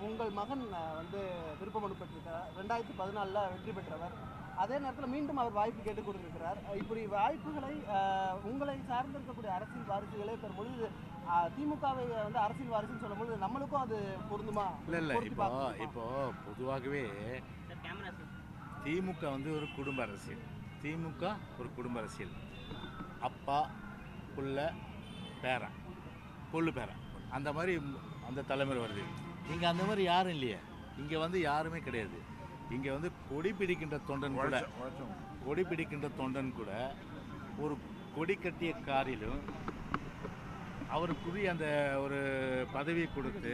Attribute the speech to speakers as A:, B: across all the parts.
A: உங்கள் மகன் அஹ், வந்து விருப்ப மனு பெற்றிருக்கிறார் ரெண்டாயிரத்தி பதினாலில் வெற்றி பெற்றவர் அதே நேரத்தில் மீண்டும் அவர் வாய்ப்பு கேட்டுக் கொண்டிருக்கிறார் அஹ், இப்படி வாய்ப்புகளை அஹ், உங்களை சார்ந்திருக்கக்கூடிய அரசியல் வாரிசுகளே பெறும்பொழுது அஹ், திமுகவை வந்து அரசியல் வாரிசுன்னு சொல்லும்போது நம்மளுக்கும் அது பொருந்துமா
B: இல்லை இல்லை
A: பொருத்தி
B: இப்போ
A: பார்க்கணுமா?
B: இப்போ பொதுவாகவே திமுக வந்து ஒரு குடும்ப அரசியல் திமுக ஒரு குடும்ப அரசியல் அப்பா புள்ள பேரன் புல்லு பேரன் அந்த மாதிரி அந்த தலைமுறை வருது இங்கே அந்த மாதிரி யாரும் இல்லையே இங்கே வந்து யாருமே கிடையாது இங்கே வந்து கொடி பிடிக்கின்ற தொண்டன் கூட கொடி பிடிக்கின்ற தொண்டன் கூட ஒரு கொடி கட்டிய காரிலும் அவருக்குரிய அந்த ஒரு பதவியை கொடுத்து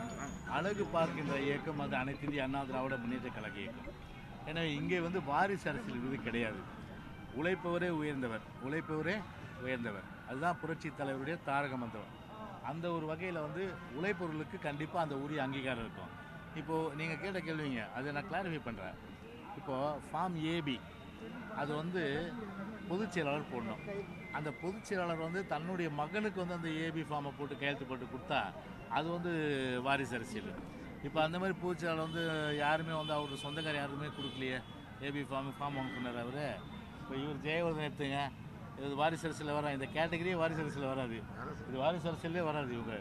B: அழகு பார்க்கின்ற இயக்கம் அது அனைத்து இந்திய அண்ணா திராவிட முன்னேற்ற கழக இயக்கம் எனவே இங்கே வந்து வாரிசு அரசியல் இது கிடையாது உழைப்பவரே உயர்ந்தவர் உழைப்பவரே உயர்ந்தவர் அதுதான் புரட்சி தலைவருடைய தாரக மந்திரம் அந்த ஒரு வகையில் வந்து உழைப்பவர்களுக்கு கண்டிப்பாக அந்த உரிய அங்கீகாரம் இருக்கும் இப்போது நீங்கள் கேட்ட கேள்விங்க அதை நான் கிளாரிஃபை பண்ணுறேன் இப்போது ஃபார்ம் ஏபி அது வந்து பொதுச் செயலாளர் போடணும் அந்த பொதுச் செயலாளர் வந்து தன்னுடைய மகனுக்கு வந்து அந்த ஏபி ஃபார்மை போட்டு கையெழுத்து போட்டு கொடுத்தா அது வந்து வாரிசு அரசியல் இப்போ அந்த மாதிரி பொதுச் செயலாளர் வந்து யாருமே வந்து அவரோட சொந்தக்கார யாருமே கொடுக்கலையே ஏபி ஃபார்ம் ஃபார்ம் வாங்க சொன்னார் அவர் இப்போ இவர் ஜெயவர்தன் எடுத்துங்க இது வாரிசு அரசியலில் வர இந்த கேட்டகரியே வாரிசு அரசியலில் வராது இது வாரிசு அரசியலே வராது இவங்க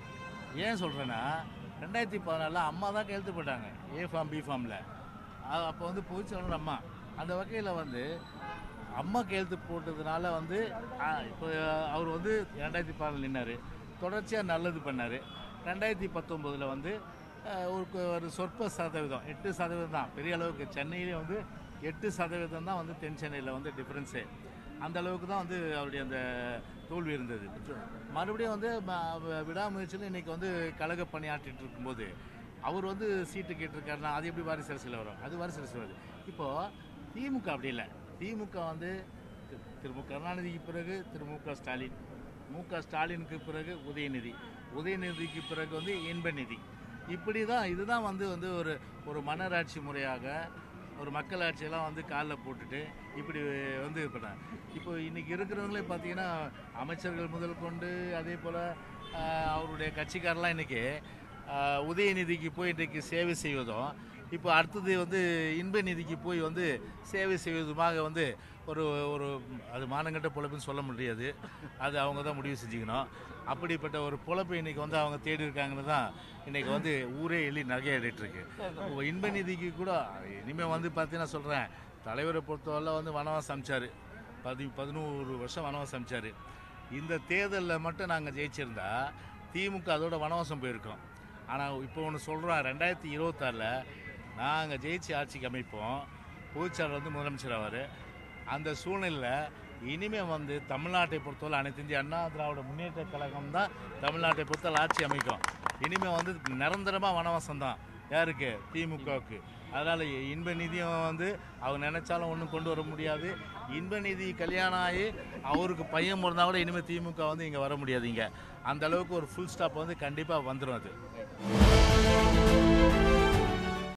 B: ஏன் சொல்கிறேன்னா ரெண்டாயிரத்தி பதினாலில் அம்மா தான் கையெழுத்து போட்டாங்க ஏ ஃபார்ம் பி ஃபார்மில் அப்போ வந்து பொதுச்செயலாளர் அம்மா அந்த வகையில் வந்து அம்மா கையெழுத்து போட்டதுனால வந்து ஆ, இப்போ அவர் வந்து ரெண்டாயிரத்தி பதினாலு நின்னார் தொடர்ச்சியாக நல்லது பண்ணார் ரெண்டாயிரத்தி பத்தொம்போதில் வந்து அஹ், ஒரு கு- ஒரு சொற்ப சதவீதம் எட்டு சதவீதம் தான் பெரிய அளவுக்கு சென்னையிலே வந்து எட்டு சதவீதம் தான் வந்து தென் சென்னையில் வந்து டிஃப்ரென்ஸே அந்த அளவுக்கு தான் வந்து அவருடைய அந்த தோல்வி இருந்தது மறுபடியும் வந்து ம- வ- விடாமுயற்சியில் இன்னைக்கு வந்து கழக பணியாற்றிட்டு இருக்கும்போது அவர் வந்து சீட்டு கேட்டிருக்காருன்னா அது எப்படி வாரிசு அரசியல் வரும் அது வாரிசு அரசியல் வருது இப்போது திமுக அப்படி இல்லை திமுக வந்து திரு- திரு மு கருணாநிதிக்கு பிறகு திரு மு க ஸ்டாலின் மு க ஸ்டாலினுக்கு பிறகு உதயநிதி உதயநிதிக்கு பிறகு வந்து இன்பநிதி இப்படி தான் இதுதான் வந்து வந்து ஒரு ஒரு மன்னராட்சி முறையாக ஒரு மக்களாட்சியெல்லாம் வந்து காலில் போட்டுட்டு இப்படி வந்து பண்ண இப்போ இன்றைக்கி இருக்கிறவங்களே பார்த்தீங்கன்னா அமைச்சர்கள் முதல் கொண்டு அதே போல் அவருடைய கட்சிக்காரெல்லாம் இன்றைக்கி உதயநிதிக்கு போய் இன்றைக்கு சேவை செய்வதும் இப்போ அடுத்தது வந்து இன்ப நிதிக்கு போய் வந்து சேவை செய்வதுமாக வந்து ஒரு ஒரு அது மானங்கட்ட பொழப்புன்னு சொல்ல முடியாது அது அவங்க தான் முடிவு செஞ்சுக்கணும் அப்படிப்பட்ட ஒரு பொழப்பை இன்னைக்கு வந்து அவங்க தேடி இருக்காங்கன்னு தான் இன்னைக்கு வந்து ஊரே எள்ளி நகையாடிட்டு இருக்கு இப்போ இன்ப நிதிக்கு கூட இனிமேல் வந்து பார்த்தீங்கன்னா சொல்கிறேன் தலைவரை பொறுத்தவரை வந்து வனவாசம் அமைச்சார் பதி பதினோரு வருஷம் வனவாசம் அமைச்சார் இந்த தேர்தலில் மட்டும் நாங்கள் ஜெயிச்சிருந்தா திமுக அதோட வனவாசம் போயிருக்கோம் ஆனால் இப்போ ஒன்று சொல்கிறோம் ரெண்டாயிரத்தி இருபத்தாறில் நாங்கள் ஜெயிச்சு ஆட்சிக்கு அமைப்போம் பொதுச்சாளர் வந்து முதலமைச்சர் ஆவார் அந்த சூழ்நிலையில் இனிமேல் வந்து தமிழ்நாட்டை பொறுத்தவரை அனைத்து இந்திய அண்ணா திராவிட முன்னேற்ற கழகம் தான் தமிழ்நாட்டை பொறுத்தவரை ஆட்சி அமைக்கும் இனிமேல் வந்து நிரந்தரமாக வனவாசம் தான் யாருக்கு திமுகவுக்கு அதனால் இன்ப நிதியம் வந்து அவங்க நினைச்சாலும் ஒன்றும் கொண்டு வர முடியாது இன்ப நிதி கல்யாணம் ஆகி அவருக்கு பையன் பிறந்தா கூட இனிமேல் திமுக வந்து இங்கே வர முடியாது இங்கே அந்த அளவுக்கு ஒரு ஃபுல் ஸ்டாப் வந்து கண்டிப்பாக வந்துடும் அது